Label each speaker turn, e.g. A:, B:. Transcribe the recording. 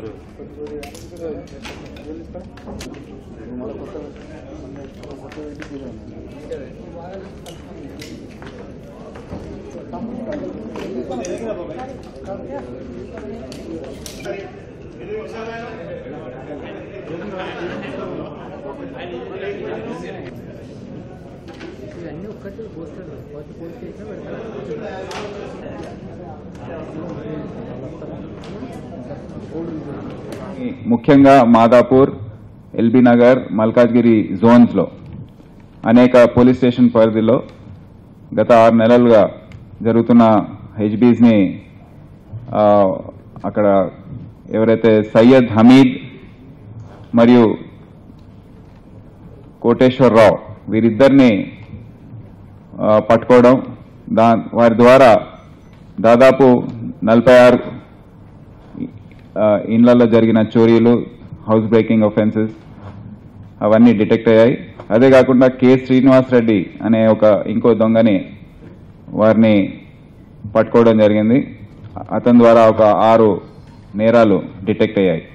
A: ఇవన్నీ ఒక్కటి పోస్తారు కొత్త పోస్ట్ చేసినా పెడతారు
B: ముఖ్యంగా మాదాపూర్ ఎల్బీ నగర్ మల్కాజ్గిరి జోన్స్లో అనేక పోలీస్ స్టేషన్ పరిధిలో గత ఆరు నెలలుగా జరుగుతున్న హెచ్బీస్ని అక్కడ ఎవరైతే సయ్యద్ హమీద్ మరియు కోటేశ్వరరావు వీరిద్దరిని ఆ, పట్టుకోవడం దా వారి ద్వారా దాదాపు నలభై ఆరు ఆ, ఇండ్లలో జరిగిన చోరీలు హౌస్ బ్రేకింగ్ ఒఫెన్సెస్ అవన్నీ డిటెక్ట్ అయ్యాయి అదే కాకుండా కె శ్రీనివాస్ రెడ్డి అనే ఒక ఇంకో దొంగని వారిని పట్టుకోవడం జరిగింది అతని ద్వారా ఒక ఆరు నేరాలు డిటెక్ట్ అయ్యాయి